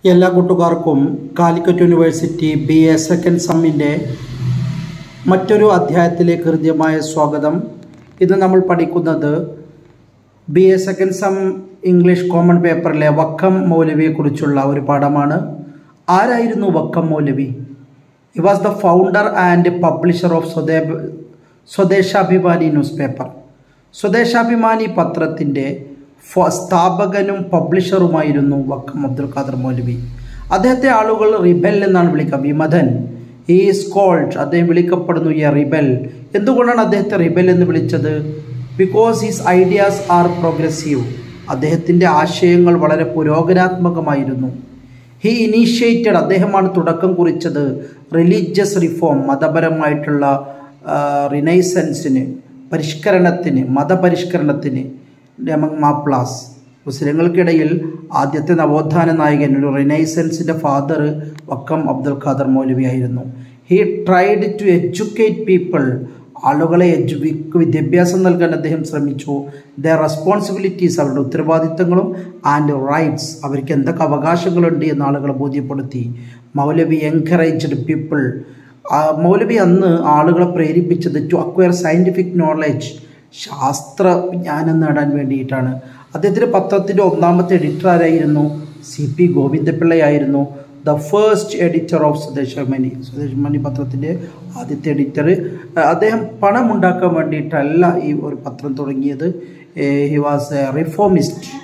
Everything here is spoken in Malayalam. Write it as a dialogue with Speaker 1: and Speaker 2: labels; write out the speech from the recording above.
Speaker 1: എല്ലാ കൂട്ടുകാർക്കും Calicut university B A second സമ്മിൻ്റെ മറ്റൊരു അധ്യായത്തിലേക്ക് ഹൃദ്യമായ സ്വാഗതം ഇത് നമ്മൾ പഠിക്കുന്നത് B A second sem English common പേപ്പറിലെ വക്കം മൗലവിയെക്കുറിച്ചുള്ള ഒരു പാഠമാണ് ആരായിരുന്നു Vakkom Moulavi he was the founder and publisher of സ്വദേ സ്വദേശാഭിമാനി ന്യൂസ് പേപ്പർ സ്വദേശാഭിമാനി പത്രത്തിൻ്റെ ഫ- സ്ഥാപകനും പബ്ലിഷറുമായിരുന്നു വക്കം അബ്ദുൽ ഖാദർ മൗലവി അദ്ദേഹത്തെ ആളുകൾ റിബൽ എന്നാണ് വിളിക്കുക വിമതൻ ഈസ് കോൾഡ് അദ്ദേഹം വിളിക്കപ്പെടുന്നു എ റിബൽ എന്തുകൊണ്ടാണ് അദ്ദേഹത്തെ റിബൽ എന്ന് വിളിച്ചത് because his ideas are progressive അദ്ദേഹത്തിൻ്റെ ആശയങ്ങൾ വളരെ പുരോഗനാത്മകമായിരുന്നു ഹി ഇനീഷ്യേറ്റഡ് അദ്ദേഹമാണ് തുടക്കം കുറിച്ചത് റിലീജിയസ് റിഫോം മതപരമായിട്ടുള്ള റിനൈസൻസിന് പരിഷ്കരണത്തിന് മതപരിഷ്കരണത്തിന് രമങ് മാപ്ലാസ് മുസ്ലിങ്ങൾക്കിടയിൽ ആദ്യത്തെ നവോത്ഥാന നായകൻ ഒരു റിനൈസൻസിൻ്റെ ഫാദർ വക്കം അബ്ദുൽ ഖാദർ മൗലവി ആയിരുന്നു he tried to educate people ആളുകളെ എഡ്യു വിദ്യാഭ്യാസം നൽകാൻ അദ്ദേഹം ശ്രമിച്ചു ദ റെസ്പോൺസിബിലിറ്റീസ് അവരുടെ ഉത്തരവാദിത്തങ്ങളും ആൻഡ് റൈറ്റ്സ് അവർക്ക് എന്തൊക്കെ അവകാശങ്ങളുണ്ട് എന്ന് ആളുകളെ ബോധ്യപ്പെടുത്തി മൗലവി എൻകറേജ്ഡ് പീപ്പിൾ മൗലവി അന്ന് ആളുകളെ പ്രേരിപ്പിച്ചത് ടു അക്വയർ സയൻറ്റിഫിക് നോളജ് ശാസ്ത്ര ജ്ഞാനം നേടാൻ വേണ്ടിയിട്ടാണ് അദ്ദേഹത്തിൻ്റെ പത്രത്തിൻ്റെ ഒന്നാമത്തെ എഡിറ്റർ ആരായിരുന്നു സി പി ഗോവിന്ദപിള്ളയായിരുന്നു the first editor of Swadeshamani Swadeshamani പത്രത്തിൻ്റെ ആദ്യത്തെ എഡിറ്റർ അദ്ദേഹം പണം ഉണ്ടാക്കാൻ വേണ്ടിയിട്ടല്ല ഈ ഒരു പത്രം തുടങ്ങിയത് ഹി വാസ് എ റിഫോമിസ്റ്റ്